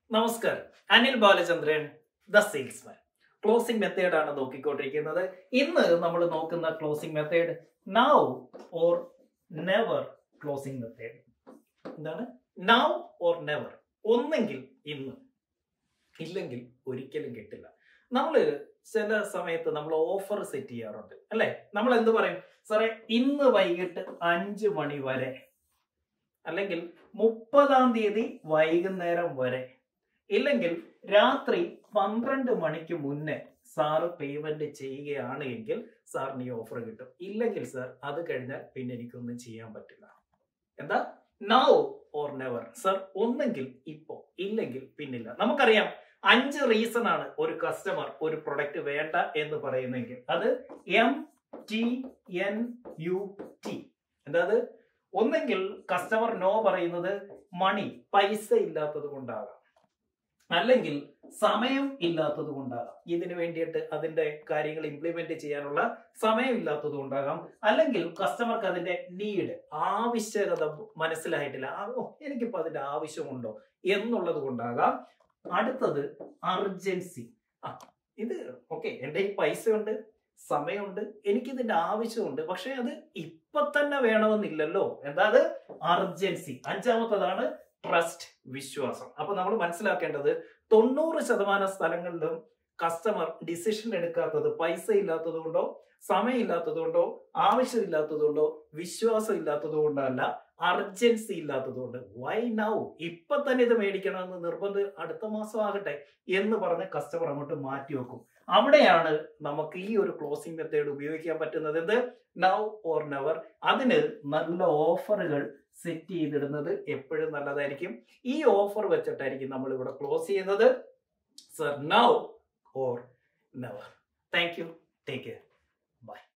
നമസ്കാരം Anil Balachandran the salesman closing method ആണ് നോക്കിക്കൊണ്ടിരിക്കുന്നത് ഇന്ന് നമ്മൾ നോക്കുന്ന closing method now or never closing method എന്താണ് നൗ ഓർ നെവർ ഒന്നെങ്കിൽ ഇന്ന് ഇല്ലെങ്കിൽ ഒരിക്കലും കിട്ടില്ല നമ്മൾ ചില സമയത്ത് നമ്മൾ ഓഫർ സെറ്റ് ചെയ്യാറുണ്ട് അല്ലെ നമ്മൾ എന്ത് പറയും സാറേ ഇന്ന് വൈകിട്ട് അഞ്ച് മണി വരെ അല്ലെങ്കിൽ മുപ്പതാം തീയതി വൈകുന്നേരം വരെ ഇല്ലെങ്കിൽ രാത്രി പന്ത്രണ്ട് മണിക്ക് മുന്നേ സാറ് പേയ്മെന്റ് ചെയ്യുകയാണ് എങ്കിൽ സാറിന് ഈ ഓഫർ കിട്ടും ഇല്ലെങ്കിൽ സാർ അത് കഴിഞ്ഞാൽ പിന്നെ എനിക്കൊന്നും ചെയ്യാൻ പറ്റില്ല എന്താ നൗ ഓർ നെവർ സർ ഒന്നെങ്കിൽ ഇപ്പോ ഇല്ലെങ്കിൽ പിന്നില്ല നമുക്കറിയാം അഞ്ച് റീസൺ ആണ് ഒരു കസ്റ്റമർ ഒരു പ്രൊഡക്റ്റ് വേണ്ട എന്ന് പറയുന്നെങ്കിൽ അത് M T N U T എന്താ അത് ഒന്നെങ്കിൽ കസ്റ്റമർ നോ പറയുന്നത് മണി പൈസ ഇല്ലാത്തത് കൊണ്ടാകാം അല്ലെങ്കിൽ സമയം ഇല്ലാത്തത് കൊണ്ടാകാം ഇതിനു വേണ്ടിയിട്ട് അതിന്റെ കാര്യങ്ങൾ ഇംപ്ലിമെന്റ് ചെയ്യാനുള്ള സമയം ഇല്ലാത്തത് കൊണ്ടാകാം അല്ലെങ്കിൽ കസ്റ്റമർക്ക് അതിന്റെ നീഡ് ആവശ്യകത മനസ്സിലായിട്ടില്ല ആ, ഓ എനിക്കിപ്പോ അതിന്റെ ആവശ്യമുണ്ടോ എന്നുള്ളത് കൊണ്ടാകാം അടുത്തത് അർജൻസി ആ ഇത് ഓക്കെ എന്റെ ഈ പൈസയുണ്ട് സമയമുണ്ട് എനിക്കിതിന്റെ ആവശ്യമുണ്ട് പക്ഷെ അത് ഇപ്പൊ തന്നെ വേണമെന്നില്ലല്ലോ എന്താ അത് അർജൻസി അഞ്ചാമത്തതാണ് ട്രസ്റ്റ് വിശ്വാസം അപ്പൊ നമ്മൾ മനസ്സിലാക്കേണ്ടത് തൊണ്ണൂറ് ശതമാനം സ്ഥലങ്ങളിലും കസ്റ്റമർ ഡിസിഷൻ എടുക്കാത്തത് പൈസ ഇല്ലാത്തത് കൊണ്ടോ സമയം ഇല്ലാത്തത് കൊണ്ടോ ആവശ്യമില്ലാത്തത് കൊണ്ടോ വിശ്വാസം ഇല്ലാത്തത് കൊണ്ടല്ല അർജൻസി ഇല്ലാത്തത് കൊണ്ട് വൈ നൗ ഇപ്പൊ തന്നെ ഇത് മേടിക്കണമെന്ന് നിർബന്ധം അടുത്ത മാസം ആകട്ടെ എന്ന് പറഞ്ഞ് കസ്റ്റമർ അങ്ങോട്ട് മാറ്റി വെക്കും അവിടെയാണ് നമുക്ക് ഈ ഒരു ക്ലോസിംഗ് മെത്തേഡ് ഉപയോഗിക്കാൻ പറ്റുന്നത് എന്ത് നൗ ഓർ നെവർ അതിന് നല്ല ഓഫറുകൾ സെറ്റ് ചെയ്തിടുന്നത് എപ്പോഴും നല്ലതായിരിക്കും ഈ ഓഫർ വെച്ചിട്ടായിരിക്കും നമ്മൾ ഇവിടെ ക്ലോസ് ചെയ്യുന്നത് sir now or never thank you take care by